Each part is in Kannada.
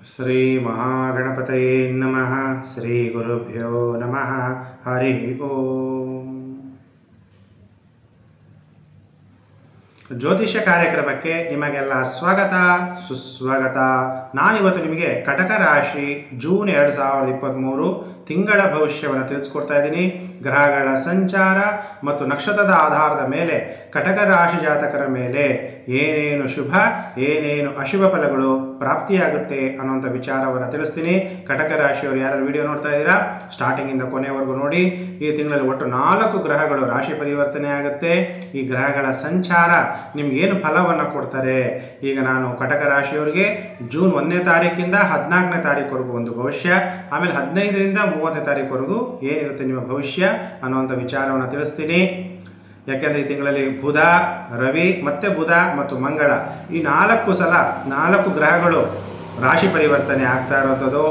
ಶ್ರೀ ಮಹಾಗಣಪತಯೇ ನಮಃ ಶ್ರೀ ಗುರುಭ್ಯೋ ನಮಃ ಹರಿ ಓಂ ಜ್ಯೋತಿಷ್ಯ ಕಾರ್ಯಕ್ರಮಕ್ಕೆ ನಿಮಗೆಲ್ಲ ಸ್ವಾಗತ ಸುಸ್ವಾಗತ ನಾನಿವತ್ತು ನಿಮಗೆ ಕಟಕ ರಾಶಿ ಜೂನ್ ಎರಡು ಸಾವಿರದ ಇಪ್ಪತ್ತ್ಮೂರು ತಿಂಗಳ ಭವಿಷ್ಯವನ್ನು ತಿಳಿಸ್ಕೊಡ್ತಾ ಇದ್ದೀನಿ ಗ್ರಹಗಳ ಸಂಚಾರ ಮತ್ತು ನಕ್ಷತ್ರದ ಆಧಾರದ ಮೇಲೆ ಕಟಕ ರಾಶಿ ಜಾತಕರ ಮೇಲೆ ಏನೇನು ಶುಭ ಏನೇನು ಅಶುಭ ಫಲಗಳು ಪ್ರಾಪ್ತಿಯಾಗುತ್ತೆ ಅನ್ನುವಂಥ ವಿಚಾರವನ್ನು ತಿಳಿಸ್ತೀನಿ ಕಟಕ ರಾಶಿಯವರು ಯಾರು ವಿಡಿಯೋ ನೋಡ್ತಾ ಇದ್ದೀರಾ ಸ್ಟಾರ್ಟಿಂಗಿಂದ ಕೊನೆಯವರೆಗೂ ನೋಡಿ ಈ ತಿಂಗಳಲ್ಲಿ ಒಟ್ಟು ನಾಲ್ಕು ಗ್ರಹಗಳು ರಾಶಿ ಪರಿವರ್ತನೆ ಆಗುತ್ತೆ ಈ ಗ್ರಹಗಳ ಸಂಚಾರ ನಿಮ್ಗೇನು ಫಲವನ್ನು ಕೊಡ್ತಾರೆ ಈಗ ನಾನು ಕಟಕ ರಾಶಿಯವರಿಗೆ ಜೂನ್ ಒಂದನೇ ತಾರೀಕಿಂದ ಹದಿನಾಲ್ಕನೇ ತಾರೀಕುವರೆಗೂ ಒಂದು ಭವಿಷ್ಯ ಆಮೇಲೆ ಹದಿನೈದರಿಂದ ಮೂವತ್ತನೇ ತಾರೀಕುವರೆಗೂ ಏನಿರುತ್ತೆ ನಿಮ್ಮ ಭವಿಷ್ಯ ಅನ್ನುವಂಥ ವಿಚಾರವನ್ನು ತಿಳಿಸ್ತೀನಿ ಯಾಕೆಂದರೆ ಈ ತಿಂಗಳಲ್ಲಿ ಬುಧ ರವಿ ಮತ್ತೆ ಬುಧ ಮತ್ತು ಮಂಗಳ ಈ ನಾಲ್ಕು ಸಲ ನಾಲ್ಕು ಗ್ರಹಗಳು ರಾಶಿ ಪರಿವರ್ತನೆ ಆಗ್ತಾ ಇರೋಂಥದ್ದು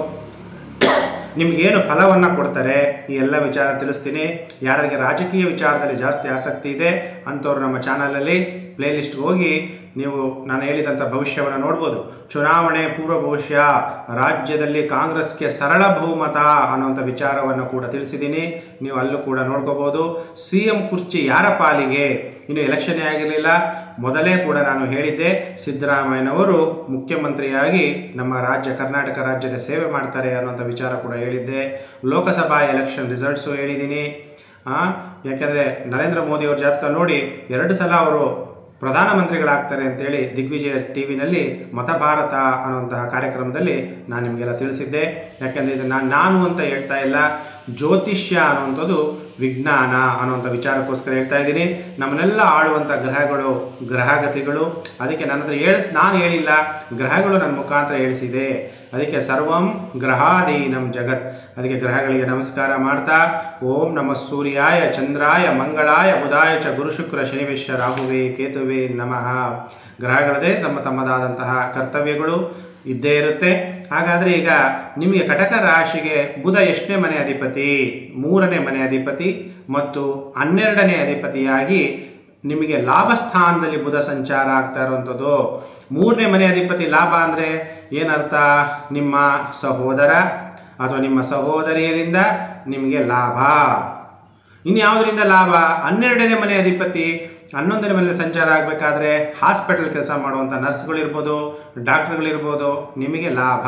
ನಿಮ್ಗೇನು ಫಲವನ್ನು ಕೊಡ್ತಾರೆ ಈ ಎಲ್ಲ ವಿಚಾರ ತಿಳಿಸ್ತೀನಿ ಯಾರಿಗೆ ರಾಜಕೀಯ ವಿಚಾರದಲ್ಲಿ ಜಾಸ್ತಿ ಆಸಕ್ತಿ ಇದೆ ಅಂಥವ್ರು ನಮ್ಮ ಚಾನಲಲ್ಲಿ ಪ್ಲೇಲಿಸ್ಟ್ಗೆ ಹೋಗಿ ನೀವು ನಾನು ಹೇಳಿದಂಥ ಭವಿಷ್ಯವನ್ನು ನೋಡ್ಬೋದು ಚುನಾವಣೆ ಪೂರ್ವ ಭವಿಷ್ಯ ರಾಜ್ಯದಲ್ಲಿ ಕಾಂಗ್ರೆಸ್ಗೆ ಸರಳ ಬಹುಮತ ಅನ್ನುವಂಥ ವಿಚಾರವನ್ನು ಕೂಡ ತಿಳಿಸಿದ್ದೀನಿ ನೀವು ಅಲ್ಲೂ ಕೂಡ ನೋಡ್ಕೋಬೋದು ಸಿ ಎಂ ಕುರ್ಚಿ ಯಾರ ಪಾಲಿಗೆ ಇನ್ನು ಎಲೆಕ್ಷನ್ನೇ ಆಗಿರಲಿಲ್ಲ ಮೊದಲೇ ಕೂಡ ನಾನು ಹೇಳಿದ್ದೆ ಸಿದ್ದರಾಮಯ್ಯನವರು ಮುಖ್ಯಮಂತ್ರಿಯಾಗಿ ನಮ್ಮ ರಾಜ್ಯ ಕರ್ನಾಟಕ ರಾಜ್ಯದ ಸೇವೆ ಮಾಡ್ತಾರೆ ಅನ್ನೋಂಥ ವಿಚಾರ ಕೂಡ ಹೇಳಿದ್ದೆ ಲೋಕಸಭಾ ಎಲೆಕ್ಷನ್ ರಿಸಲ್ಟ್ಸು ಹೇಳಿದ್ದೀನಿ ಯಾಕೆಂದರೆ ನರೇಂದ್ರ ಮೋದಿ ಅವ್ರ ಜಾತಕ ನೋಡಿ ಎರಡು ಸಲ ಅವರು ಪ್ರಧಾನಮಂತ್ರಿಗಳಾಗ್ತಾರೆ ಅಂತೇಳಿ ದಿಗ್ವಿಜಯ ಟಿ ವಿನಲ್ಲಿ ಮತಭಾರತ ಅನ್ನುವಂತಹ ಕಾರ್ಯಕ್ರಮದಲ್ಲಿ ನಾನು ನಿಮಗೆಲ್ಲ ತಿಳಿಸಿದ್ದೆ ಯಾಕೆಂದರೆ ಇದು ನಾನು ನಾನು ಅಂತ ಹೇಳ್ತಾ ಇಲ್ಲ ಜ್ಯೋತಿಷ್ಯ ಅನ್ನುವಂಥದ್ದು ವಿಜ್ಞಾನ ಅನ್ನುವಂಥ ವಿಚಾರಕ್ಕೋಸ್ಕರ ಹೇಳ್ತಾ ಇದ್ದೀನಿ ನಮ್ಮನ್ನೆಲ್ಲ ಆಳುವಂಥ ಗ್ರಹಗಳು ಗ್ರಹಗತಿಗಳು ಅದಕ್ಕೆ ನನ್ನ ಹತ್ರ ಹೇಳಿಸ್ ನಾನು ಹೇಳಿಲ್ಲ ಗ್ರಹಗಳು ನನ್ನ ಮುಖಾಂತರ ಹೇಳಿಸಿದೆ ಅದಕ್ಕೆ ಸರ್ವಂ ಗ್ರಹಾಧೀನಂ ಜಗತ್ ಅದಕ್ಕೆ ಗ್ರಹಗಳಿಗೆ ನಮಸ್ಕಾರ ಮಾಡ್ತಾ ಓಂ ನಮ ಸೂರ್ಯಾಯ ಚಂದ್ರಾಯ ಮಂಗಳಾಯ ಬುಧಾಯ ಚ ಗುರು ಶುಕ್ರ ಶನಿವೇಶ ರಾಹುವೇ ಕೇತುವೆ ನಮಃ ಗ್ರಹಗಳದೇ ತಮ್ಮ ತಮ್ಮದಾದಂತಹ ಕರ್ತವ್ಯಗಳು ಇದ್ದೇ ಇರುತ್ತೆ ಹಾಗಾದರೆ ಈಗ ನಿಮಗೆ ಕಟಕ ರಾಶಿಗೆ ಬುಧ ಎಷ್ಟನೇ ಮನೆ ಅಧಿಪತಿ ಮೂರನೇ ಮನೆ ಅಧಿಪತಿ ಮತ್ತು ಹನ್ನೆರಡನೇ ಅಧಿಪತಿಯಾಗಿ ನಿಮಗೆ ಲಾಭ ಸ್ಥಾನದಲ್ಲಿ ಬುಧ ಸಂಚಾರ ಆಗ್ತಾ ಇರುವಂಥದ್ದು ಮೂರನೇ ಮನೆ ಅಧಿಪತಿ ಲಾಭ ಅಂದರೆ ಏನರ್ಥ ನಿಮ್ಮ ಸಹೋದರ ಅಥವಾ ನಿಮ್ಮ ಸಹೋದರಿಯರಿಂದ ನಿಮಗೆ ಲಾಭ ಇನ್ಯಾವುದರಿಂದ ಲಾಭ ಹನ್ನೆರಡನೇ ಮನೆ ಅಧಿಪತಿ ಹನ್ನೊಂದನೇ ಮನೆ ಸಂಚಾರ ಆಗಬೇಕಾದ್ರೆ ಹಾಸ್ಪಿಟಲ್ ಕೆಲಸ ಮಾಡುವಂಥ ನರ್ಸ್ಗಳಿರ್ಬೋದು ಡಾಕ್ಟರ್ಗಳಿರ್ಬೋದು ನಿಮಗೆ ಲಾಭ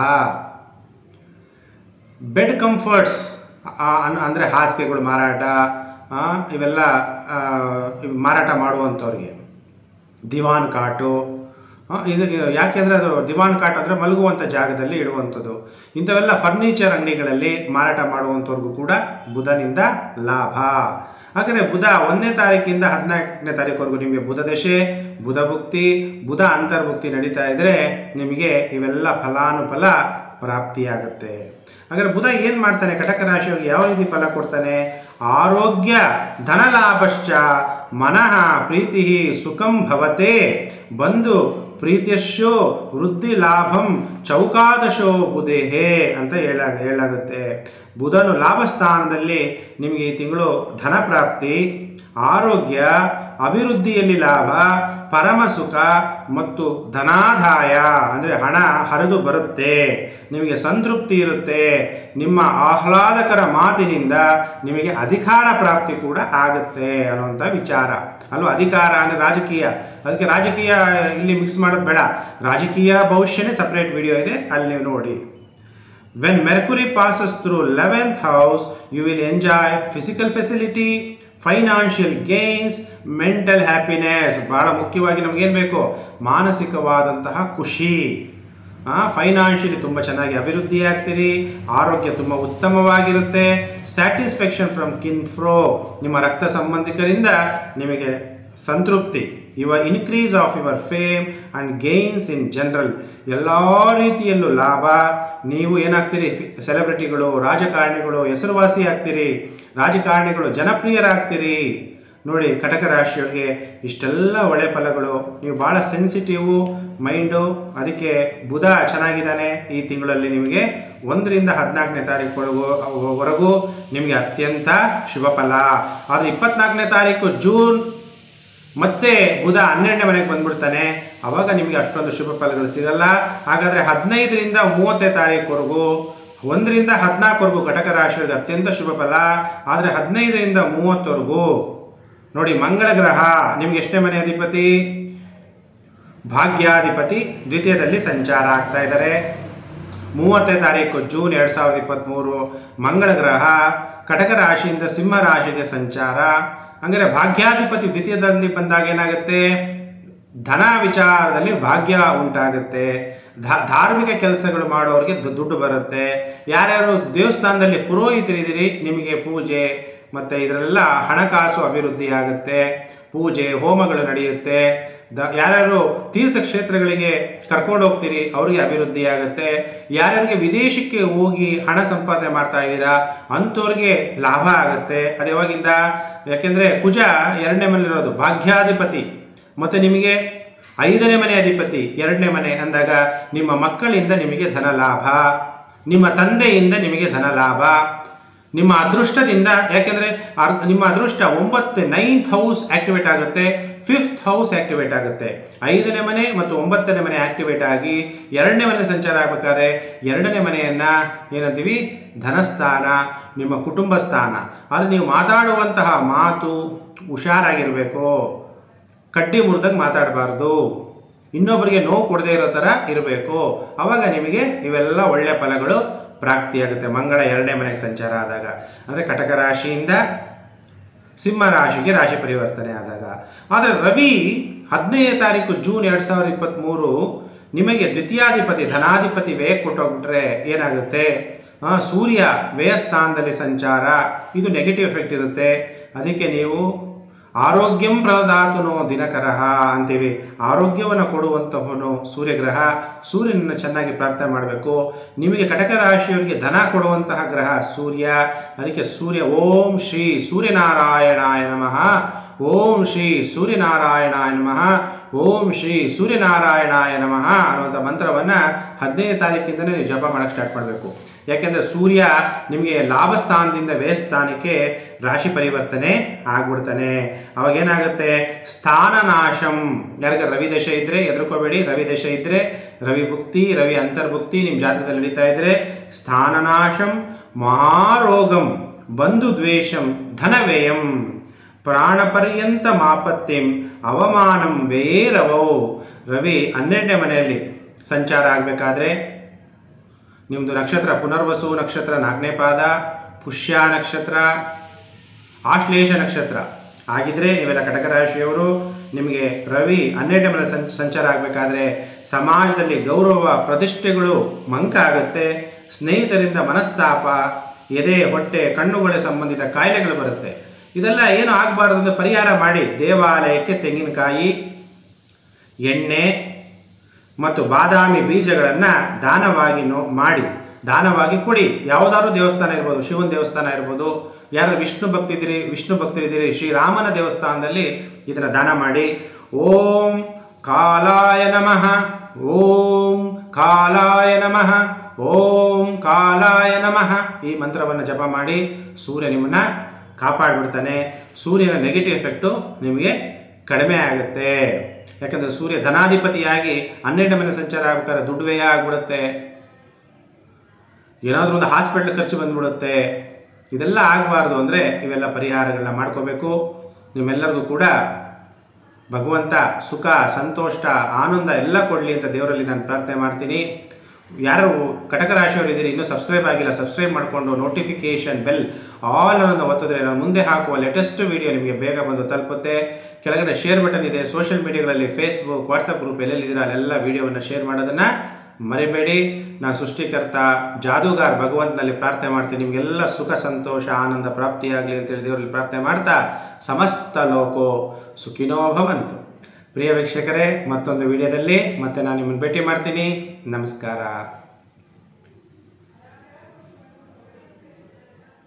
ಬೆಡ್ ಕಂಫರ್ಟ್ಸ್ ಅಂದರೆ ಹಾಸಿಗೆಗಳು ಮಾರಾಟ ಇವೆಲ್ಲ ಮಾರಾಟ ಮಾಡುವಂಥವ್ರಿಗೆ ದಿವಾನ್ ಕಾಟು ಇದು ಯಾಕೆಂದರೆ ಅದು ದಿವಾನ್ ಕಾಟ್ ಅಂದರೆ ಮಲಗುವಂಥ ಜಾಗದಲ್ಲಿ ಇಡುವಂಥದ್ದು ಇಂಥವೆಲ್ಲ ಫರ್ನಿಚರ್ ಅಂಗಡಿಗಳಲ್ಲಿ ಮಾರಾಟ ಮಾಡುವಂಥವ್ರಿಗೂ ಕೂಡ ಬುಧನಿಂದ ಲಾಭ ಹಾಗಾದರೆ ಬುಧ ಒಂದನೇ ತಾರೀಕಿಂದ ಹದಿನಾಲ್ಕನೇ ತಾರೀಕುವರೆಗೂ ನಿಮಗೆ ಬುಧ ದಶೆ ಬುಧ ಭುಕ್ತಿ ಬುಧ ಅಂತರ್ಭುಕ್ತಿ ನಡೀತಾ ಇದ್ದರೆ ನಿಮಗೆ ಇವೆಲ್ಲ ಫಲಾನುಫಲ ಪ್ರಾಪ್ತಿಯಾಗುತ್ತೆ ಹಾಗಾದರೆ ಬುಧ ಏನು ಮಾಡ್ತಾನೆ ಕಟಕ ರಾಶಿಯವರಿಗೆ ಯಾವ ರೀತಿ ಫಲ ಕೊಡ್ತಾನೆ ಆರೋಗ್ಯ ಧನಲಾಭಶ್ಚ ಮನಃ ಪ್ರೀತಿ ಸುಖಂ ಭವತೆ ಬಂದು ಪ್ರೀತಿಯಶೋ ವೃದ್ಧಿ ಲಾಭಂ ಚೌಕಾದಶೋ ಬುಧೇಹೇ ಅಂತ ಹೇಳ ಹೇಳಾಗುತ್ತೆ ಬುಧನು ಲಾಭ ಸ್ಥಾನದಲ್ಲಿ ನಿಮಗೆ ಈ ತಿಂಗಳು ಧನ ಪ್ರಾಪ್ತಿ ಆರೋಗ್ಯ ಅಭಿವೃದ್ಧಿಯಲ್ಲಿ ಲಾಭ ಪರಮ ಸುಖ ಮತ್ತು ಧನಾದಾಯ ಅಂದರೆ ಹಣ ಹರಿದು ಬರುತ್ತೆ ನಿಮಗೆ ಸಂತೃಪ್ತಿ ಇರುತ್ತೆ ನಿಮ್ಮ ಆಹ್ಲಾದಕರ ಮಾತಿನಿಂದ ನಿಮಗೆ ಅಧಿಕಾರ ಪ್ರಾಪ್ತಿ ಕೂಡ ಆಗುತ್ತೆ ಅನ್ನುವಂಥ ವಿಚಾರ ಅಲ್ವಾ ಅಧಿಕಾರ ಅಂದರೆ ರಾಜಕೀಯ ಅದಕ್ಕೆ ರಾಜಕೀಯ ಇಲ್ಲಿ ಮಿಕ್ಸ್ ಮಾಡೋದು ಬೇಡ ರಾಜಕೀಯ ಭವಿಷ್ಯನೇ ಸಪ್ರೇಟ್ ವಿಡಿಯೋ ಇದೆ ಅಲ್ಲಿ ನೋಡಿ when Mercury passes through eleventh house you will enjoy physical facility financial gains mental happiness ಭಾಳ ಮುಖ್ಯವಾಗಿ ನಮಗೇನು ಬೇಕು ಮಾನಸಿಕವಾದಂತಹ ಖುಷಿ ಫೈನಾನ್ಷಿಯಲಿ ತುಂಬ ಚೆನ್ನಾಗಿ ಅಭಿವೃದ್ಧಿ ಆಗ್ತೀರಿ ಆರೋಗ್ಯ ತುಂಬ ಉತ್ತಮವಾಗಿರುತ್ತೆ ಸ್ಯಾಟಿಸ್ಫ್ಯಾಕ್ಷನ್ ಫ್ರಮ್ ಕಿನ್ ಫ್ರೋ ನಿಮ್ಮ ರಕ್ತ ಸಂಬಂಧಿಕರಿಂದ ನಿಮಗೆ ಸಂತೃಪ್ತಿ your increase of your fame and gains in general ಎಲ್ಲ ರೀತಿಯಲ್ಲೂ ಲಾಭ ನೀವು ಏನಾಗ್ತೀರಿ ಸೆಲೆಬ್ರಿಟಿಗಳು ರಾಜಕಾರಣಿಗಳು ಹೆಸರುವಾಸಿ ಆಗ್ತೀರಿ ರಾಜಕಾರಣಿಗಳು ಜನಪ್ರಿಯರಾಗ್ತೀರಿ ನೋಡಿ ಕಟಕ ರಾಶಿಯವರಿಗೆ ಇಷ್ಟೆಲ್ಲ ಒಳ್ಳೆ ಫಲಗಳು ನೀವು ಭಾಳ ಸೆನ್ಸಿಟಿವು ಮೈಂಡು ಅದಕ್ಕೆ ಬುಧ ಚೆನ್ನಾಗಿದ್ದಾನೆ ಈ ತಿಂಗಳಲ್ಲಿ ನಿಮಗೆ ಒಂದರಿಂದ ಹದಿನಾಲ್ಕನೇ ತಾರೀಕು ವರೆಗೂ ನಿಮಗೆ ಅತ್ಯಂತ ಶುಭ ಫಲ ಆದರೆ ಇಪ್ಪತ್ನಾಲ್ಕನೇ ತಾರೀಕು ಜೂನ್ ಮತ್ತೆ ಬುಧ ಹನ್ನೆರಡನೇ ಮನೆಗೆ ಬಂದ್ಬಿಡ್ತಾನೆ ಅವಾಗ ನಿಮಗೆ ಅಷ್ಟೊಂದು ಶುಭ ಫಲಗಳು ಸಿಗಲ್ಲ ಹಾಗಾದರೆ ಹದಿನೈದರಿಂದ ಮೂವತ್ತನೇ ತಾರೀಕುವರೆಗೂ ಒಂದರಿಂದ ಹದಿನಾಲ್ಕವರೆಗೂ ಘಟಕ ರಾಶಿಯವರಿಗೆ ಅತ್ಯಂತ ಶುಭ ಫಲ ಆದರೆ ಹದಿನೈದರಿಂದ ಮೂವತ್ತವರೆಗೂ ನೋಡಿ ಮಂಗಳ ಗ್ರಹ ನಿಮ್ಗೆ ಎಷ್ಟನೇ ಮನೆ ಅಧಿಪತಿ ಭಾಗ್ಯಾಧಿಪತಿ ದ್ವಿತೀಯದಲ್ಲಿ ಸಂಚಾರ ಆಗ್ತಾ ಇದ್ದಾರೆ ಮೂವತ್ತನೇ ತಾರೀಕು ಜೂನ್ ಎರಡು ಸಾವಿರದ ಇಪ್ಪತ್ತ್ಮೂರು ಮಂಗಳ ಗ್ರಹ ಕಟಕ ರಾಶಿಯಿಂದ ಸಿಂಹ ರಾಶಿಗೆ ಸಂಚಾರ ಅಂದರೆ ಭಾಗ್ಯಾಧಿಪತಿ ದ್ವಿತೀಯದಲ್ಲಿ ಬಂದಾಗ ಏನಾಗುತ್ತೆ ಧನ ವಿಚಾರದಲ್ಲಿ ಭಾಗ್ಯ ಉಂಟಾಗುತ್ತೆ ಧಾ- ಧಾರ್ಮಿಕ ಕೆಲಸಗಳು ಮಾಡೋರಿಗೆ ದು- ದುಡ್ಡು ಬರುತ್ತೆ ಯಾರ್ಯಾರು ದೇವಸ್ಥಾನದಲ್ಲಿ ಪುರೋಹಿತರಿದ್ದೀರಿ ನಿಮಗೆ ಪೂಜೆ ಮತ್ತು ಇದರೆಲ್ಲ ಹಣಕಾಸು ಅಭಿವೃದ್ಧಿ ಆಗುತ್ತೆ ಪೂಜೆ ಹೋಮಗಳು ನಡೆಯುತ್ತೆ ದ ಯಾರ್ಯಾರು ತೀರ್ಥಕ್ಷೇತ್ರಗಳಿಗೆ ಕರ್ಕೊಂಡು ಹೋಗ್ತೀರಿ ಅವರಿಗೆ ಅಭಿವೃದ್ಧಿ ಆಗುತ್ತೆ ಯಾರ್ಯಾರಿಗೆ ವಿದೇಶಕ್ಕೆ ಹೋಗಿ ಹಣ ಸಂಪಾದನೆ ಮಾಡ್ತಾ ಇದ್ದೀರಾ ಅಂಥವ್ರಿಗೆ ಲಾಭ ಆಗುತ್ತೆ ಅದು ಯಾವಾಗಿಂದ ಯಾಕೆಂದರೆ ಕುಜ ಎರಡನೇ ಮನೆಯಲ್ಲಿರೋದು ಭಾಗ್ಯಾಧಿಪತಿ ಮತ್ತು ನಿಮಗೆ ಐದನೇ ಮನೆ ಅಧಿಪತಿ ಎರಡನೇ ಮನೆ ಅಂದಾಗ ನಿಮ್ಮ ಮಕ್ಕಳಿಂದ ನಿಮಗೆ ಧನ ಲಾಭ ನಿಮ್ಮ ತಂದೆಯಿಂದ ನಿಮಗೆ ಧನ ಲಾಭ ನಿಮ್ಮ ಅದೃಷ್ಟದಿಂದ ಯಾಕೆಂದರೆ ನಿಮ್ಮ ಅದೃಷ್ಟ ಒಂಬತ್ತು ನೈನ್ತ್ ಹೌಸ್ ಆಕ್ಟಿವೇಟ್ ಆಗುತ್ತೆ ಫಿಫ್ತ್ ಹೌಸ್ ಆಕ್ಟಿವೇಟ್ ಆಗುತ್ತೆ ಐದನೇ ಮನೆ ಮತ್ತು ಒಂಬತ್ತನೇ ಮನೆ ಆಕ್ಟಿವೇಟ್ ಆಗಿ ಎರಡನೇ ಮನೆ ಸಂಚಾರ ಆಗ್ಬೇಕಾದ್ರೆ ಎರಡನೇ ಮನೆಯನ್ನ ಏನಂತೀವಿ ಧನಸ್ಥಾನ ನಿಮ್ಮ ಕುಟುಂಬ ಸ್ಥಾನ ಆದರೆ ನೀವು ಮಾತಾಡುವಂತಹ ಮಾತು ಹುಷಾರಾಗಿರಬೇಕು ಕಡ್ಡಿ ಮುರಿದಾಗ ಮಾತಾಡಬಾರ್ದು ಇನ್ನೊಬ್ಬರಿಗೆ ನೋವು ಕೊಡದೇ ಇರೋ ಥರ ಇರಬೇಕು ಅವಾಗ ನಿಮಗೆ ಇವೆಲ್ಲ ಒಳ್ಳೆಯ ಫಲಗಳು ಪ್ರಾಪ್ತಿಯಾಗುತ್ತೆ ಮಂಗಳ ಎರಡನೇ ಮನೆಗೆ ಸಂಚಾರ ಆದಾಗ ಅಂದರೆ ಕಟಕ ರಾಶಿಯಿಂದ ಸಿಂಹ ರಾಶಿಗೆ ರಾಶಿ ಪರಿವರ್ತನೆ ಆದಾಗ ಆದರೆ ರವಿ ಹದಿನೈದನೇ ತಾರೀಕು ಜೂನ್ ಎರಡು ಸಾವಿರದ ಇಪ್ಪತ್ತ್ಮೂರು ನಿಮಗೆ ದ್ವಿತೀಯಾಧಿಪತಿ ಧನಾಧಿಪತಿ ವ್ಯಯ ಕೊಟ್ಟೋಗ್ಬಿಟ್ರೆ ಏನಾಗುತ್ತೆ ಆ, ಸೂರ್ಯ ವ್ಯಯ ಸ್ಥಾನದಲ್ಲಿ ಸಂಚಾರ ಇದು ನೆಗೆಟಿವ್ ಎಫೆಕ್ಟ್ ಇರುತ್ತೆ ಅದಕ್ಕೆ ನೀವು ಆರೋಗ್ಯಂ ಪ್ರದಾತುನೋ ದಿನಕರಹ ಅಂತೀವಿ ಆರೋಗ್ಯವನ್ನು ಕೊಡುವಂತಹವನು ಸೂರ್ಯಗ್ರಹ ಸೂರ್ಯನನ್ನು ಚೆನ್ನಾಗಿ ಪ್ರಾರ್ಥನೆ ಮಾಡಬೇಕು ನಿಮಗೆ ಕಟಕ ರಾಶಿಯವರಿಗೆ ಧನ ಕೊಡುವಂತಹ ಗ್ರಹ ಸೂರ್ಯ ಅದಕ್ಕೆ ಸೂರ್ಯ ಓಂ ಶ್ರೀ ಸೂರ್ಯನಾರಾಯಣಾಯ ನಮಃ ಓಂ ಶ್ರೀ ಸೂರ್ಯನಾರಾಯಣಾಯ ನಮಃ ಓಂ ಶ್ರೀ ಸೂರ್ಯನಾರಾಯಣಾಯ ನಮಃ ಅನ್ನುವಂಥ ಮಂತ್ರವನ್ನು ಹದಿನೈದು ತಾರೀಕಿಂದನೇ ನೀವು ಜಪ ಮಾಡೋಕ್ಕೆ ಸ್ಟಾರ್ಟ್ ಮಾಡಬೇಕು ಯಾಕೆಂದರೆ ಸೂರ್ಯ ನಿಮಗೆ ಲಾಭ ಸ್ಥಾನದಿಂದ ವ್ಯಯ ಸ್ಥಾನಕ್ಕೆ ರಾಶಿ ಪರಿವರ್ತನೆ ಆಗ್ಬಿಡ್ತಾನೆ ಅವಾಗ ಏನಾಗುತ್ತೆ ಸ್ಥಾನನಾಶಂ ಯಾರಿಗೆ ರವಿ ದಶ ಇದ್ದರೆ ಎದುರ್ಕೋಬೇಡಿ ರವಿ ದಶ ಇದ್ದರೆ ರವಿ ಭುಕ್ತಿ ರವಿ ಅಂತರ್ಭುಕ್ತಿ ನಿಮ್ಮ ಜಾತಕದಲ್ಲಿ ನಡೀತಾ ಇದ್ದರೆ ಸ್ಥಾನನಾಶಂ ಮಹಾರೋಗಂ ಬಂಧು ದ್ವೇಷಂ ಧನವ್ಯಯಂ ಪ್ರಾಣಪರ್ಯಂತ ಮಾಪತ್ಯಂ ಅವಮಾನಂ ವೇರವೋ ರವಿ ಹನ್ನೆರಡನೇ ಮನೆಯಲ್ಲಿ ಸಂಚಾರ ಆಗಬೇಕಾದ್ರೆ ನಿಮ್ಮದು ನಕ್ಷತ್ರ ಪುನರ್ವಸು ನಕ್ಷತ್ರ ನಾಲ್ಕನೇ ಪಾದ ಪುಷ್ಯ ನಕ್ಷತ್ರ ಆಶ್ಲೇಷ ನಕ್ಷತ್ರ ಆಗಿದ್ರೆ ನೀವೆಲ್ಲ ಕಟಕ ರಾಶಿಯವರು ನಿಮಗೆ ರವಿ ಹನ್ನೆರಡನೇ ಮನೆ ಸಂಚ ಸಂಚಾರ ಆಗಬೇಕಾದ್ರೆ ಸಮಾಜದಲ್ಲಿ ಗೌರವ ಪ್ರತಿಷ್ಠೆಗಳು ಮಂಕ ಆಗುತ್ತೆ ಸ್ನೇಹಿತರಿಂದ ಮನಸ್ತಾಪ ಎದೆ ಹೊಟ್ಟೆ ಕಣ್ಣುಗಳ ಸಂಬಂಧಿತ ಕಾಯಿಲೆಗಳು ಬರುತ್ತೆ ಇದೆಲ್ಲ ಏನು ಆಗಬಾರ್ದು ಅಂತ ಪರಿಹಾರ ಮಾಡಿ ದೇವಾಲಯಕ್ಕೆ ತೆಂಗಿನಕಾಯಿ ಎಣ್ಣೆ ಮತ್ತು ಬಾದಾಮಿ ಬೀಜಗಳನ್ನು ದಾನವಾಗಿ ನೋ ಮಾಡಿ ದಾನವಾಗಿ ಕೊಡಿ ಯಾವುದಾದ್ರೂ ದೇವಸ್ಥಾನ ಇರ್ಬೋದು ಶಿವನ ದೇವಸ್ಥಾನ ಇರ್ಬೋದು ಯಾರು ವಿಷ್ಣು ಭಕ್ತಿದಿರಿ ವಿಷ್ಣು ಭಕ್ತರಿದ್ದೀರಿ ಶ್ರೀರಾಮನ ದೇವಸ್ಥಾನದಲ್ಲಿ ಇದನ್ನು ದಾನ ಮಾಡಿ ಓಂ ಕಾಲಾಯ ನಮಃ ಓಂ ಕಾಲಾಯ ನಮಃ ಓಂ ಕಾಲಾಯ ನಮಃ ಈ ಮಂತ್ರವನ್ನು ಜಪ ಮಾಡಿ ಸೂರ್ಯ ನಿಮ್ಮನ್ನು ಕಾಪಾಡಿಬಿಡ್ತಾನೆ ಸೂರ್ಯನ ನೆಗೆಟಿವ್ ಎಫೆಕ್ಟು ನಿಮಗೆ ಕಡಿಮೆ ಆಗುತ್ತೆ ಯಾಕಂದರೆ ಸೂರ್ಯ ಧನಾಧಿಪತಿಯಾಗಿ ಹನ್ನೆರಡು ಮನೆ ಸಂಚಾರ ಆಗ್ಬೇಕಾದ್ರೆ ದುಡ್ಡು ವ್ಯಯ ಆಗ್ಬಿಡುತ್ತೆ ಏನಾದರೂ ಒಂದು ಹಾಸ್ಪಿಟ್ಲ್ ಖರ್ಚು ಬಂದ್ಬಿಡುತ್ತೆ ಇದೆಲ್ಲ ಆಗಬಾರ್ದು ಅಂದರೆ ಇವೆಲ್ಲ ಪರಿಹಾರಗಳನ್ನ ಮಾಡ್ಕೋಬೇಕು ನಿಮ್ಮೆಲ್ಲರಿಗೂ ಕೂಡ ಭಗವಂತ ಸುಖ ಸಂತೋಷ ಆನಂದ ಎಲ್ಲ ಕೊಡಲಿ ಅಂತ ದೇವರಲ್ಲಿ ನಾನು ಪ್ರಾರ್ಥನೆ ಮಾಡ್ತೀನಿ ಯಾರು ಕಟಕ ರಾಶಿಯವರು ಇದ್ದೀರಿ ಇನ್ನೂ ಸಬ್ಸ್ಕ್ರೈಬ್ ಆಗಿಲ್ಲ ಸಬ್ಸ್ಕ್ರೈಬ್ ಮಾಡಿಕೊಂಡು ನೋಟಿಫಿಕೇಷನ್ ಬೆಲ್ ಆಲ್ ಅನ್ನೋದನ್ನು ಒತ್ತಿದ್ರೆ ನಾನು ಮುಂದೆ ಹಾಕುವ ಲೇಟೆಸ್ಟ್ ವಿಡಿಯೋ ನಿಮಗೆ ಬೇಗ ಬಂದು ತಲುಪುತ್ತೆ ಕೆಳಗಡೆ ಶೇರ್ ಬಟನ್ ಇದೆ ಸೋಷಿಯಲ್ ಮೀಡಿಯಾಗಳಲ್ಲಿ ಫೇಸ್ಬುಕ್ ವಾಟ್ಸಪ್ ಗ್ರೂಪ್ ಎಲ್ಲೆಲ್ಲಿದ್ದೀರ ಅಲ್ಲೆಲ್ಲ ವಿಡಿಯೋವನ್ನು ಶೇರ್ ಮಾಡೋದನ್ನು ಮರಿಬೇಡಿ ನಾನು ಸೃಷ್ಟಿಕರ್ತ ಜಾದೂಗಾರ್ ಭಗವಂತನಲ್ಲಿ ಪ್ರಾರ್ಥನೆ ಮಾಡ್ತೀನಿ ನಿಮಗೆಲ್ಲ ಸುಖ ಸಂತೋಷ ಆನಂದ ಪ್ರಾಪ್ತಿಯಾಗಲಿ ಅಂತೇಳಿ ದೇವರಲ್ಲಿ ಪ್ರಾರ್ಥನೆ ಮಾಡ್ತಾ ಸಮಸ್ತ ಲೋಕೋ ಸುಖಿನೋ ಭವಂತು ಪ್ರಿಯ ವೀಕ್ಷಕರೇ ಮತ್ತೊಂದು ವಿಡಿಯೋದಲ್ಲಿ ಮತ್ತೆ ನಾನು ನಿಮ್ಮನ್ನು ಭೇಟಿ ಮಾಡ್ತೀನಿ ನಮಸ್ಕಾರ